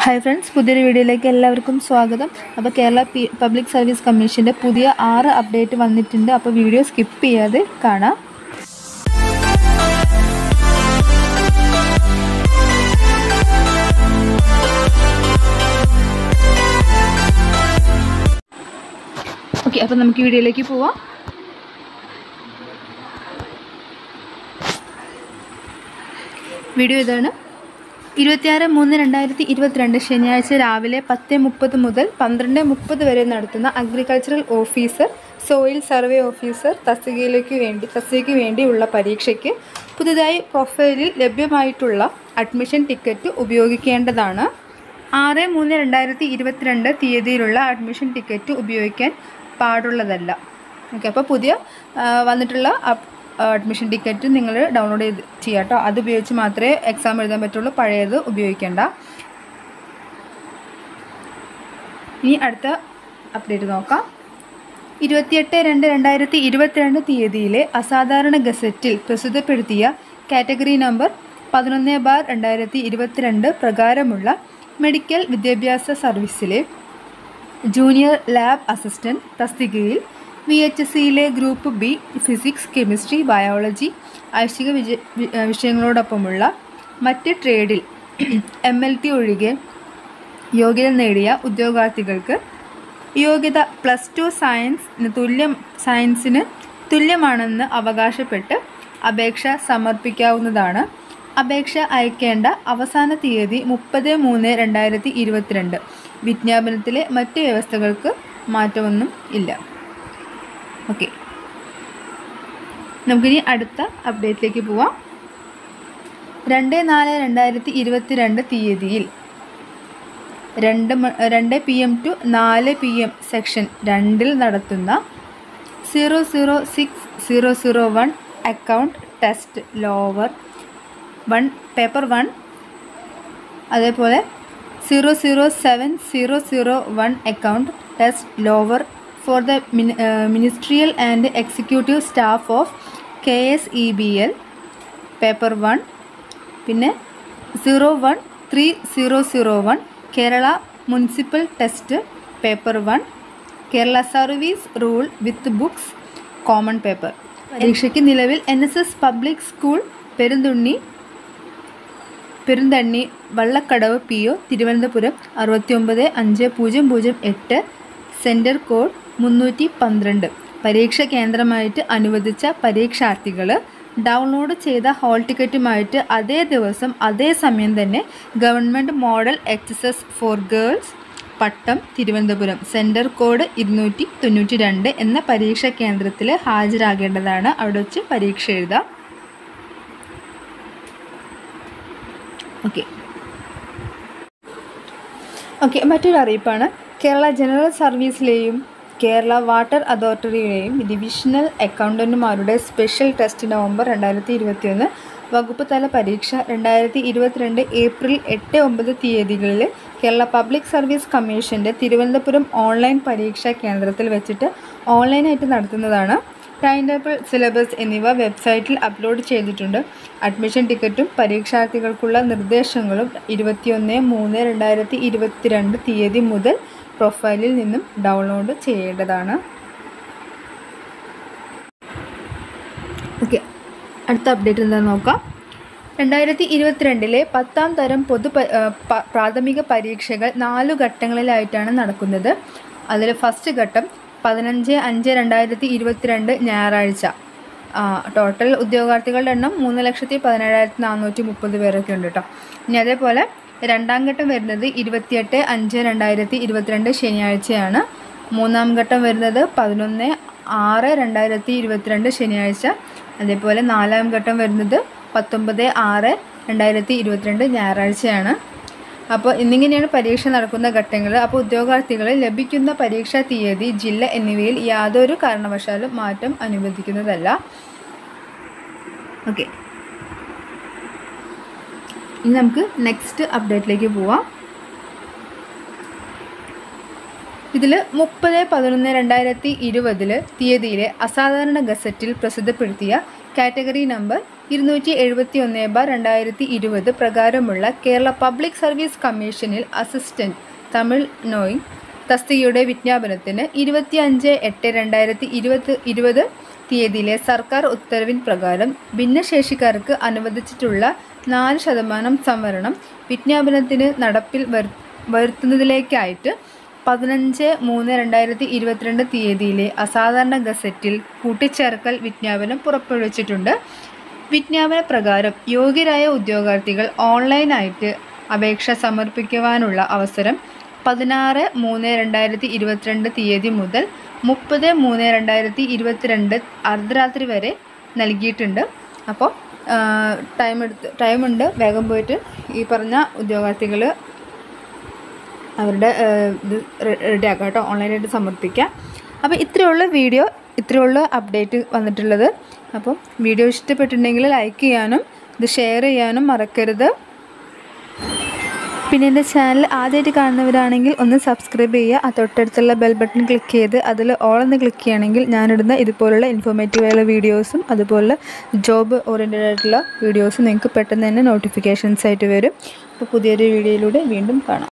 hi friends പുതിയൊരു വീഡിയോയിലേക്ക് എല്ലാവർക്കും സ്വാഗതം അപ്പോൾ കേരള പി പബ്ലിക് സർവീസ് കമ്മീഷൻ്റെ പുതിയ ആറ് അപ്ഡേറ്റ് വന്നിട്ടുണ്ട് അപ്പോൾ വീഡിയോ സ്കിപ്പ് ചെയ്യാതെ കാണാം ഓക്കെ അപ്പോൾ നമുക്ക് ഈ വീഡിയോയിലേക്ക് പോവാം വീഡിയോ ഇതാണ് ഇരുപത്തിയാറ് മൂന്ന് രണ്ടായിരത്തി ഇരുപത്തിരണ്ട് ശനിയാഴ്ച രാവിലെ പത്ത് മുപ്പത് മുതൽ പന്ത്രണ്ട് മുപ്പത് വരെ നടത്തുന്ന agricultural officer soil survey officer തസ്തികയിലേക്ക് വേണ്ടി തസ്തികയ്ക്ക് വേണ്ടിയുള്ള പരീക്ഷയ്ക്ക് പുതുതായി പ്രൊഫൈലിൽ ലഭ്യമായിട്ടുള്ള അഡ്മിഷൻ ടിക്കറ്റ് ഉപയോഗിക്കേണ്ടതാണ് ആറ് മൂന്ന് രണ്ടായിരത്തി ഇരുപത്തിരണ്ട് തീയതിയിലുള്ള അഡ്മിഷൻ ടിക്കറ്റ് ഉപയോഗിക്കാൻ പാടുള്ളതല്ല ഓക്കെ അപ്പോൾ പുതിയ ആ, വന്നിട്ടുള്ള അപ്- അഡ്മിഷൻ ടിക്കറ്റ് നിങ്ങൾ ഡൗൺലോഡ് ചെയ്ത് ചെയ്യാം കേട്ടോ അത് ഉപയോഗിച്ച് മാത്രമേ എക്സാം എഴുതാൻ പറ്റുള്ളൂ പഴയത് ഉപയോഗിക്കേണ്ട ഇനി അടുത്ത അപ്ഡേറ്റ് നോക്കാം ഇരുപത്തിയെട്ട് രണ്ട് രണ്ടായിരത്തി ഇരുപത്തിരണ്ട് തീയതിയിലെ അസാധാരണ ഗസറ്റിൽ പ്രസിദ്ധപ്പെടുത്തിയ കാറ്റഗറി നമ്പർ പതിനൊന്ന് ബാർ രണ്ടായിരത്തി ഇരുപത്തിരണ്ട് പ്രകാരമുള്ള മെഡിക്കൽ വിദ്യാഭ്യാസ സർവീസിലെ ജൂനിയർ ലാബ് അസിസ്റ്റന്റ് തസ്തികയിൽ വി എച്ച് എസ് സിയിലെ group B physics chemistry biology ഐച്ഛിക വിജ വി- ഏഹ് വിഷയങ്ങളോടൊപ്പമുള്ള മറ്റ് ട്രേഡിൽ എം എൽ ടി ഒഴികെ യോഗ്യത നേടിയ ഉദ്യോഗാർത്ഥികൾക്ക് യോഗ്യത പ്ലസ് ടു സയൻസിന് തുല്യം സയൻസിന് തുല്യമാണെന്ന് അവകാശപ്പെട്ട് അപേക്ഷ സമർപ്പിക്കാവുന്നതാണ് അപേക്ഷ അയക്കേണ്ട അവസാന തീയതി മുപ്പത് മൂന്ന് രണ്ടായിരത്തി ഇരുപത്തിരണ്ട് വിജ്ഞാപനത്തിലെ മറ്റ് വ്യവസ്ഥകൾക്ക് മാറ്റമൊന്നും ഇല്ല ഓക്കെ നമുക്കിനി അടുത്ത അപ്ഡേറ്റിലേക്ക് പോവാം രണ്ട് നാല് രണ്ടായിരത്തി ഇരുപത്തിരണ്ട് തീയതിയിൽ രണ്ട് മ- രണ്ട് പി എം ടു നാല് പി എം സെക്ഷൻ രണ്ടിൽ നടത്തുന്ന zero zero six zero zero one account test lower one paper one അതേപോലെ zero zero seven zero zero one account test lower for the ministerial and executive staff of K S E B L paper one പിന്നെ zero one three zero zero one Kerala municipal test paper one Kerala service rule with books common paper പരീക്ഷയ്ക്ക് നിലവിൽ N S S public school Perunthunni Perunthanni Vallakkadavu P O Thiruvananthapuram അറുപത്തി ഒമ്പത് അഞ്ച് പൂജ്യം പൂജ്യം എട്ട് centre code മുന്നൂറ്റി പന്ത്രണ്ട് പരീക്ഷ കേന്ദ്രമായിട്ട് അനുവദിച്ച പരീക്ഷാർത്ഥികൾ ഡൗൺലോഡ് ചെയ്ത ഹോൾ ടിക്കറ്റുമായിട്ട് അതേ ദിവസം അതേ സമയം തന്നെ government model H S S for girls Pattom Thiruvananthapuram centre code ഇരുന്നൂറ്റി തൊണ്ണൂറ്റി രണ്ട് എന്ന പരീക്ഷാ കേന്ദ്രത്തിൽ ഹാജരാകേണ്ടതാണ് അവിടെ വെച്ച് പരീക്ഷ എഴുതാം ഓക്കെ ഓക്കെ മറ്റൊരു അറിയിപ്പാണ് കേരള ജനറൽ സർവീസിലെയും കേരള വാട്ടർ അതോറിറ്റിയിലെയും ഡിവിഷണൽ അക്കൗണ്ടൻറ്റുമാരുടെ സ്പെഷ്യൽ ടെസ്റ്റ് നവംബർ രണ്ടായിരത്തി ഇരുപത്തിയൊന്ന് വകുപ്പ് തല പരീക്ഷ രണ്ടായിരത്തി ഇരുപത്തിരണ്ട് ഏപ്രിൽ എട്ട് ഒമ്പത് തീയതികളിൽ കേരള പബ്ലിക് സർവീസ് കമ്മീഷൻ്റെ തിരുവനന്തപുരം ഓൺലൈൻ പരീക്ഷാ കേന്ദ്രത്തിൽ വെച്ചിട്ട് ഓൺലൈനായിട്ട് നടത്തുന്നതാണ് ടൈം ടേബിൾ സിലബസ് എന്നിവ വെബ്സൈറ്റിൽ അപ്ലോഡ് ചെയ്തിട്ടുണ്ട് അഡ്മിഷൻ ടിക്കറ്റും പരീക്ഷാർത്ഥികൾക്കുള്ള നിർദ്ദേശങ്ങളും ഇരുപത്തിയൊന്ന് മൂന്ന് രണ്ടായിരത്തി ഇരുപത്തിരണ്ട് തീയതി മുതൽ പ്രൊഫൈലിൽ നിന്നും ഡൗൺലോഡ് ചെയ്യേണ്ടതാണ് ഓക്കെ അടുത്ത അപ്ഡേറ്റ് എന്താണെന്ന് നോക്കാം രണ്ടായിരത്തി ഇരുപത്തിരണ്ടിലെ പത്താം തരം പൊതു പ- ആ, പ- പ്രാഥമിക പരീക്ഷകൾ നാലു ഘട്ടങ്ങളിലായിട്ടാണ് നടക്കുന്നത് അതിൽ ഫസ്റ്റ് ഘട്ടം പതിനഞ്ച് അഞ്ച് രണ്ടായിരത്തി ഇരുപത്തിരണ്ട് ഞായറാഴ്ച ആ, ടോട്ടൽ ഉദ്യോഗാർത്ഥികളുടെ എണ്ണം മൂന്ന് ലക്ഷത്തി പതിനേഴായിരത്തി നാനൂറ്റി മുപ്പത് പേരൊക്കെ ഉണ്ട് കേട്ടോ ഇനി അതേപോലെ രണ്ടാം ഘട്ടം വരുന്നത് ഇരുപത്തിയെട്ട് അഞ്ച് രണ്ടായിരത്തി ഇരുപത്തിരണ്ട് ശനിയാഴ്ചയാണ് മൂന്നാം ഘട്ടം വരുന്നത് പതിനൊന്ന് ആറ് രണ്ടായിരത്തി ഇരുപത്തിരണ്ട് ശനിയാഴ്ച അതേപോലെ നാലാം ഘട്ടം വരുന്നത് പത്തൊമ്പത് ആറ് രണ്ടായിരത്തി ഇരുപത്തിരണ്ട് ഞായറാഴ്ചയാണ് അപ്പോൾ എന്നിങ്ങനെയാണ് പരീക്ഷ നടക്കുന്ന ഘട്ടങ്ങൾ അപ്പോൾ ഉദ്യോഗാർത്ഥികൾ ലഭിക്കുന്ന പരീക്ഷാ തീയതി ജില്ല എന്നിവയിൽ യാതൊരു കാരണവശാലും മാറ്റം അനുവദിക്കുന്നതല്ല ഓക്കെ ഇനി നമുക്ക് നെക്സ്റ്റ് അപ്ഡേറ്റിലേക്ക് പോവാം ഇതിൽ മുപ്പത് പതിനൊന്ന് രണ്ടായിരത്തി ഇരുപതിൽ തീയതിയിലെ അസാധാരണ ഗസറ്റിൽ പ്രസിദ്ധപ്പെടുത്തിയ കാറ്റഗറി നമ്പർ ഇരുന്നൂറ്റി എഴുപത്തി ഒന്ന് ബാർ രണ്ടായിരത്തി ഇരുപത് പ്രകാരമുള്ള കേരള പബ്ലിക് സർവീസ് കമ്മീഷനിൽ അസിസ്റ്റന്റ് തമിഴ് നോയിങ് തസ്തികയുടെ വിജ്ഞാപനത്തിന് ഇരുപത്തി അഞ്ച് എട്ട് രണ്ടായിരത്തി ഇരുപത് ഇരുപത് തീയതിയിലെ സർക്കാർ ഉത്തരവിൻ പ്രകാരം ഭിന്നശേഷിക്കാർക്ക് അനുവദിച്ചിട്ടുള്ള നാല് ശതമാനം സംവരണം വിജ്ഞാപനത്തിന് നടപ്പിൽ വരു വരുത്തുന്നതിലേക്കായിട്ട് പതിനഞ്ച് മൂന്ന് രണ്ടായിരത്തി ഇരുപത്തിരണ്ട് തീയതിയിലെ അസാധാരണ ഗസറ്റിൽ കൂട്ടിച്ചേർക്കൽ വിജ്ഞാപനം പുറപ്പെടുവിച്ചിട്ടുണ്ട് വിജ്ഞാപന പ്രകാരം യോഗ്യരായ ഉദ്യോഗാർത്ഥികൾ ഓൺലൈനായിട്ട് അപേക്ഷ സമർപ്പിക്കുവാനുള്ള അവസരം പതിനാറ് മൂന്ന് രണ്ടായിരത്തി ഇരുപത്തിരണ്ട് തീയതി മുതൽ മുപ്പത് മൂന്ന് രണ്ടായിരത്തി ഇരുപത്തിരണ്ട് അർദ്ധരാത്രി വരെ നൽകിയിട്ടുണ്ട് അപ്പോൾ ടൈം എടുത്ത് ടൈമുണ്ട് വേഗം പോയിട്ട് ഈ പറഞ്ഞ ഉദ്യോഗാർത്ഥികൾ അവരുടെ ഇത് റെഡിയാക്കാം കേട്ടോ ഓൺലൈനായിട്ട് സമർപ്പിക്കാം അപ്പോൾ ഇത്രയുള്ള വീഡിയോ ഇത്രയുള്ള അപ്ഡേറ്റ് വന്നിട്ടുള്ളത് അപ്പം വീഡിയോ ഇഷ്ടപ്പെട്ടിട്ടുണ്ടെങ്കിൽ ലൈക്ക് ചെയ്യാനും ഇത് ഷെയർ ചെയ്യാനും മറക്കരുത് പിന്നെ എൻ്റെ ചാനൽ ആദ്യമായിട്ട് കാണുന്നവരാണെങ്കിൽ ഒന്ന് സബ്സ്ക്രൈബ് ചെയ്യുക ആ തൊട്ടടുത്തുള്ള ബെൽ ബട്ടൺ ക്ലിക്ക് ചെയ്ത് അതിൽ ഓളെന്ന് ക്ലിക്ക് ചെയ്യുകയാണെങ്കിൽ ഞാനിടുന്ന ഇതുപോലുള്ള ഇൻഫോർമേറ്റീവായുള്ള വീഡിയോസും അതുപോലെ ജോബ് ഓറിയൻറ്റഡ് ആയിട്ടുള്ള വീഡിയോസും നിങ്ങൾക്ക് പെട്ടെന്ന് തന്നെ നോട്ടിഫിക്കേഷൻസ് ആയിട്ട് വരും അപ്പോൾ പുതിയൊരു വീഡിയോയിലൂടെ വീണ്ടും കാണാം